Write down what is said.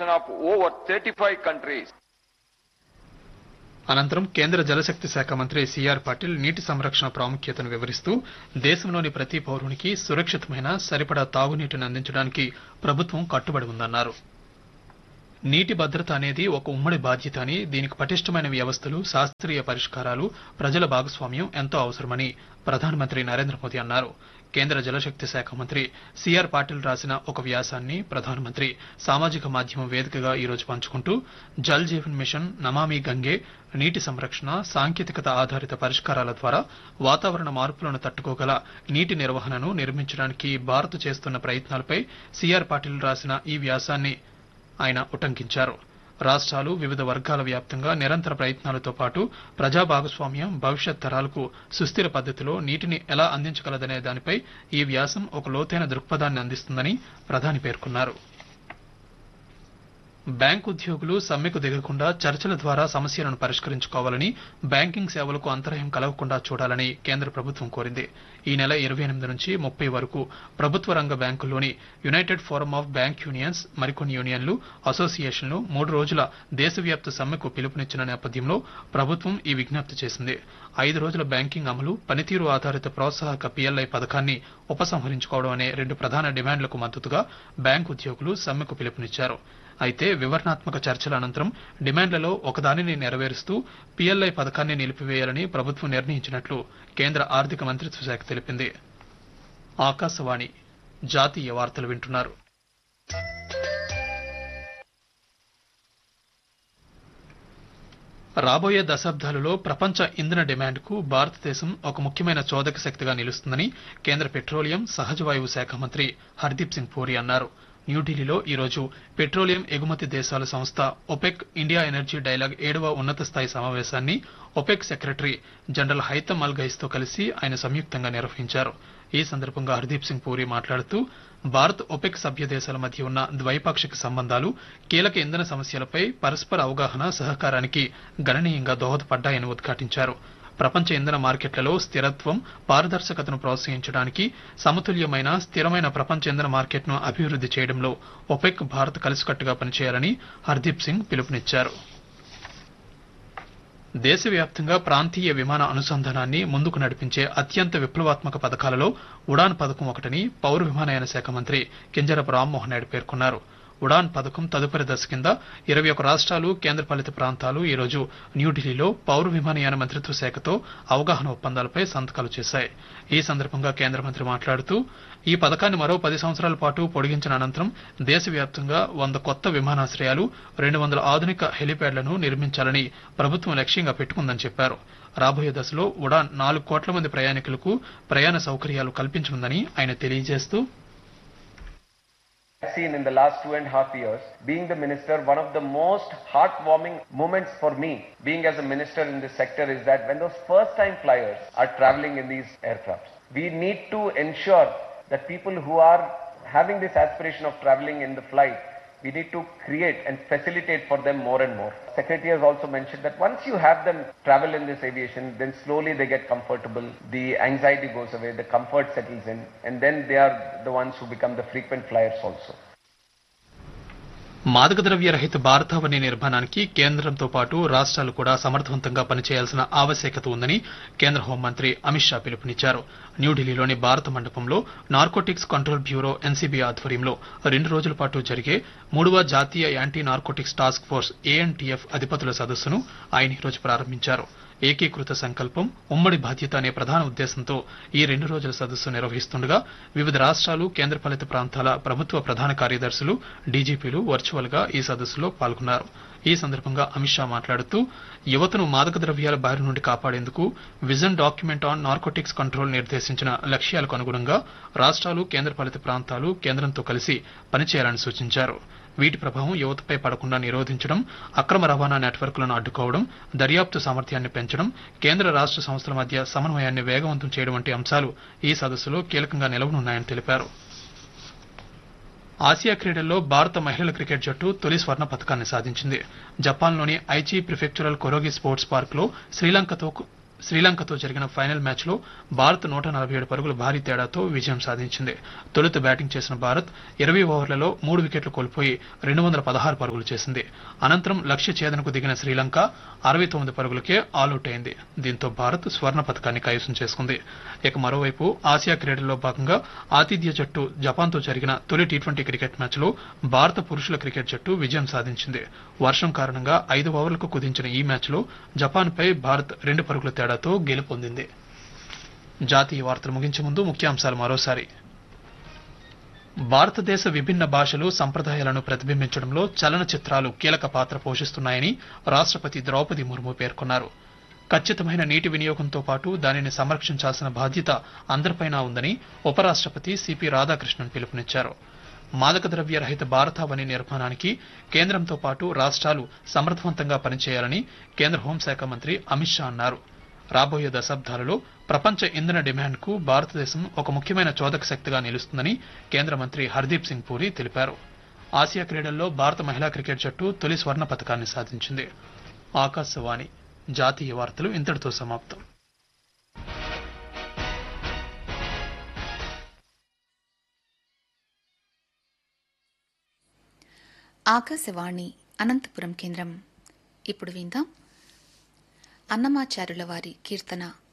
cooperation of over 35 countries. అనంతరం కేంద్ర జలశక్తి శాఖ మంత్రి సిఆర్ పాటిల్ నీటి సంరక్షణ ప్రాముఖ్యతను వివరిస్తూ దేశంలోని ప్రతి పౌరునికి సురక్షితమైన సరిపడా తాగునీటిని అందించడానికి ప్రభుత్వం కట్టుబడి ఉందన్నారు నీటి భద్రత అనేది ఒక ఉమ్మడి బాధ్యత అని దీనికి పటిష్టమైన వ్యవస్థలు శాస్త్రీయ పరిష్కారాలు ప్రజల భాగస్వామ్యం ఎంతో అవసరమని ప్రధానమంత్రి నరేంద్ర మోదీ అన్నారు కేంద్ర జలశక్తి శాఖ మంత్రి సిఆర్ పాటిల్ రాసిన ఒక వ్యాసాన్ని ప్రధానమంత్రి సామాజిక మాధ్యమం వేదికగా ఈ రోజు పంచుకుంటూ జల్ జీవన్ మిషన్ నమామి గంగే నీటి సంరక్షణ సాంకేతికత ఆధారిత పరిష్కారాల ద్వారా వాతావరణ మార్పులను తట్టుకోగల నీటి నిర్వహణను నిర్మించడానికి భారత్ చేస్తున్న ప్రయత్నాలపై సిఆర్ పాటిల్ రాసిన ఈ వ్యాసాన్ని ఆయన ఉటంకించారు రాష్ట్రాలు వివిధ వర్గాల వ్యాప్తంగా నిరంతర ప్రయత్నాలతో పాటు ప్రజా భాగస్వామ్యం భవిష్యత్ తరాలకు సుస్థిర పద్ధతిలో నీటిని ఎలా అందించగలదనే దానిపై ఈ వ్యాసం ఒక లోతైన దృక్పథాన్ని అందిస్తుందని ప్రధాని పేర్కొన్నారు బ్యాంకు ఉద్యోగులు సమ్మెకు దిగకుండా చర్చల ద్వారా సమస్యలను పరిష్కరించుకోవాలని బ్యాంకింగ్ సేవలకు అంతరాయం కలగకుండా చూడాలని కేంద్ర ప్రభుత్వం కోరింది ఈ నెల ఇరవై ఎనిమిది నుంచి ముప్పై వరకు ప్రభుత్వ రంగ బ్యాంకుల్లోని United Forum of Bank Unions మరికొన్ని యూనియన్లు అసోసియేషన్లు మూడు రోజుల దేశవ్యాప్త సమ్మెకు పిలుపునిచ్చిన నేపథ్యంలో ప్రభుత్వం ఈ విజ్ఞప్తి చేసింది ఐదు రోజుల బ్యాంకింగ్ అమలు పనితీరు ఆధారిత ప్రోత్సాహక పిఎల్ఐ పథకాన్ని ఉపసంహరించుకోవడం అనే రెండు ప్రధాన డిమాండ్లకు మద్దతుగా బ్యాంకు ఉద్యోగులు సమ్మెకు పిలుపునిచ్చారు అయితే వివరణాత్మక చర్చల అనంతరం డిమాండ్లలో ఒకదానిని నెరవేరుస్తూ పిఎల్ఐ పథకాన్ని నిలిపివేయాలని ప్రభుత్వం నిర్ణయించినట్లు కేంద్ర ఆర్థిక మంత్రిత్వ శాఖ తెలిపింది ఆకాశవాణి జాతీయ వార్తలు వింటున్నారు రాబోయే దశాబ్దాలలో ప్రపంచ ఇంధన డిమాండ్కు భారతదేశం ఒక ముఖ్యమైన చోదక శక్తిగా నిలుస్తుందని కేంద్ర పెట్రోలియం సహజ వాయువు శాఖ మంత్రి హర్దీప్ సింగ్ పూరి అన్నారు న్యూఢిల్లీలో ఈ రోజు పెట్రోలియం ఎగుమతి దేశాల సంస్థ ఒపెక్ ఇండియా ఎనర్జీ డైలాగ్ ఏడవ ఉన్నత స్థాయి సమావేశాన్ని OPEC secretary general Haitham Al Ghais తో కలిసి ఆయన సంయుక్తంగా నిర్వహించారు ఈ సందర్భంగా హర్దీప్ సింగ్ పూరి మాట్లాడుతూ భారత్ ఒపెక్ సభ్య దేశాల మధ్య ఉన్న ద్వైపాక్షిక సంబంధాలు కీలక ఇంధన సమస్యలపై పరస్పర అవగాహన సహకారానికి గణనీయంగా దోహదపడ్డాయని ఉద్ఘాటించారు ప్రపంచ ఇంధన మార్కెట్లలో స్థిరత్వం పారదర్శకతను ప్రోత్సహించడానికి సమతుల్యమైన స్థిరమైన ప్రపంచ ఇంధన మార్కెట్ను అభివృద్ధి చేయడంలో ఒపెక్ భారత్ కలిసికట్టుగా పనిచేయాలని హర్దీప్ సింగ్ పిలుపునిచ్చారు దేశవ్యాప్తంగా ప్రాంతీయ విమాన అనుసంధానాన్ని ముందుకు నడిపించే అత్యంత విప్లవాత్మక పథకాలలో ఉడాన్ పథకం ఒకటని పౌర విమానయాన శాఖ మంత్రి కింజరపు రామ్మోహన్ నాయుడు పేర్కొన్నారు ఉడాన్ పథకం తదుపరి దశ కింద ఇరవై ఒక రాష్ట్రాలు కేంద్రపాలిత ప్రాంతాలు ఈ రోజు న్యూఢిల్లీలో పౌర విమానయాన మంత్రిత్వ శాఖతో అవగాహన ఒప్పందాలపై సంతకాలు చేశాయి ఈ సందర్భంగా కేంద్ర మంత్రి మాట్లాడుతూ ఈ పథకాన్ని మరో పది సంవత్సరాల పాటు పొడిగించిన అనంతరం దేశవ్యాప్తంగా వంద కొత్త విమానాశ్రయాలు రెండు వందల ఆధునిక హెలిప్యాడ్లను నిర్మించాలని ప్రభుత్వం లక్ష్యంగా పెట్టుకుందని చెప్పారు రాబోయే దశలో ఉడాన్ నాలుగు కోట్ల మంది ప్రయాణికులకు ప్రయాణ సౌకర్యాలు కల్పించనుందని ఆయన తెలియజేస్తూ seen in the last two and a half years, being the minister, one of the most heartwarming moments for me, being as a minister in this sector, is that when those first time flyers are traveling in these aircrafts, we need to ensure that people who are having this aspiration of traveling in the flight, we need to create and facilitate for them more and more. Secretary has also mentioned that once you have them travel in this aviation, then slowly they get comfortable, the anxiety goes away, the comfort settles in, and then they are the ones who become the frequent flyers also. మాదక ద్రవ్య రహిత భారతావని నిర్మాణానికి కేంద్రంతో పాటు రాష్ట్రాలు కూడా సమర్థవంతంగా పనిచేయాల్సిన ఆవశ్యకత ఉందని కేంద్ర హోంమంత్రి అమిత్ షా పిలుపునిచ్చారు న్యూఢిల్లీలోని భారత మండపంలో నార్కోటిక్స్ కంట్రోల్ బ్యూరో ఎన్సీబీ ఆధ్వర్యంలో రెండు రోజుల పాటు జరిగే మూడవ జాతీయ anti narcotics task force ANTF అధిపతుల సదస్సును ఆయన ఈ రోజు ప్రారంభించారు ఏకీకృత సంకల్పం ఉమ్మడి బాధ్యత అనే ప్రధాన ఉద్దేశంతో ఈ రెండు రోజుల సదస్సు నిర్వహిస్తుండగా వివిధ రాష్ట్రాలు కేంద్రపాలిత ప్రాంతాల ప్రభుత్వ ప్రధాన కార్యదర్శులు డీజీపీలు వర్చువల్ గా ఈ సదస్సులో పాల్గొన్నారు ఈ సందర్భంగా అమిత్ షా మాట్లాడుతూ యువతను మాదక ద్రవ్యాల బారి నుండి కాపాడేందుకు vision document on narcotics control నిర్దేశించిన లక్ష్యాలకు అనుగుణంగా రాష్ట్రాలు కేంద్రపాలిత ప్రాంతాలు కేంద్రంతో కలిసి పనిచేయాలని సూచించారు వీటి ప్రభావం యువతపై పడకుండా నిరోధించడం అక్రమ రవాణా నెట్వర్క్లను అడ్డుకోవడం దర్యాప్తు సామర్థ్యాన్ని పెంచడం కేంద్ర రాష్ట్ర సంస్థల మధ్య సమన్వయాన్ని వేగవంతం చేయడం వంటి అంశాలు ఈ సదస్సులో కీలకంగా నిలవనున్నాయని తెలిపారు ఆసియా క్రీడల్లో భారత మహిళల క్రికెట్ జట్టు తొలి స్వర్ణ పథకాన్ని సాధించింది జపాన్లోని ఐచి ప్రిఫెక్చురల్ కొరోగి స్పోర్ట్స్ పార్క్ లో శ్రీలంకతో శ్రీలంకతో జరిగిన ఫైనల్ మ్యాచ్లో భారత్ నూట నలభై ఏడు పరుగుల భారీ తేడాతో విజయం సాధించింది తొలుత బ్యాటింగ్ చేసిన భారత్ ఇరవై ఓవర్లలో మూడు వికెట్లు కోల్పోయి రెండు వందల పదహారు పరుగులు చేసింది అనంతరం లక్ష్య ఛేదనకు దిగిన శ్రీలంక అరవై తొమ్మిది పరుగులకే ఆలౌట్ అయింది దీంతో భారత్ స్వర్ణ పథకాన్ని కైవసం చేసుకుంది ఇక మరోవైపు ఆసియా క్రీడల్లో భాగంగా ఆతిథ్య జట్టు జపాన్తో జరిగిన తొలి టీ ట్వంటీ క్రికెట్ మ్యాచ్లో భారత పురుషుల క్రికెట్ జట్టు విజయం సాధించింది వర్షం కారణంగా ఐదు ఓవర్లకు కుదించిన ఈ మ్యాచ్లో జపాన్పై భారత్ రెండు పరుగుల తేడాతో గెలుపొందింది జాతీయ వార్తలు ముగించే ముందు ముఖ్యాంశాలు మరోసారి భారతదేశ విభిన్న భాషలు సంప్రదాయాలను ప్రతిబింబించడంలో చలనచిత్రాలు కీలక పాత్ర పోషిస్తున్నాయని రాష్ట్రపతి ద్రౌపది ముర్ము పేర్కొన్నారు ఖచ్చితమైన నీటి వినియోగంతో పాటు దానిని సంరక్షించాల్సిన బాధ్యత అందరిపైనా ఉందని ఉపరాష్ట్రపతి సిపి రాధాకృష్ణన్ పిలుపునిచ్చారు మాదక ద్రవ్య రహిత భారతావని నిర్మాణానికి కేంద్రంతో పాటు రాష్ట్రాలు సమర్థవంతంగా పనిచేయాలని కేంద్ర హోంశాఖ మంత్రి అమిత్ షా అన్నారు రాబోయే దశాబ్దాలలో ప్రపంచ ఇంధన డిమాండ్కు భారతదేశం ఒక ముఖ్యమైన చోదక శక్తిగా నిలుస్తుందని కేంద్ర మంత్రి హర్దీప్ సింగ్ పూరి తెలిపారు ఆసియా క్రీడల్లో భారత మహిళా క్రికెట్ జట్టు తొలి స్వర్ణ పథకాన్ని సాధించింది ఆకాశవాణి జాతీయ వార్తలు ఇంతటితో సమాప్తం ఆకాశవాణి అనంతపురం కేంద్రం ఇప్పుడు విందాం అన్నమాచారుల వారి కీర్తన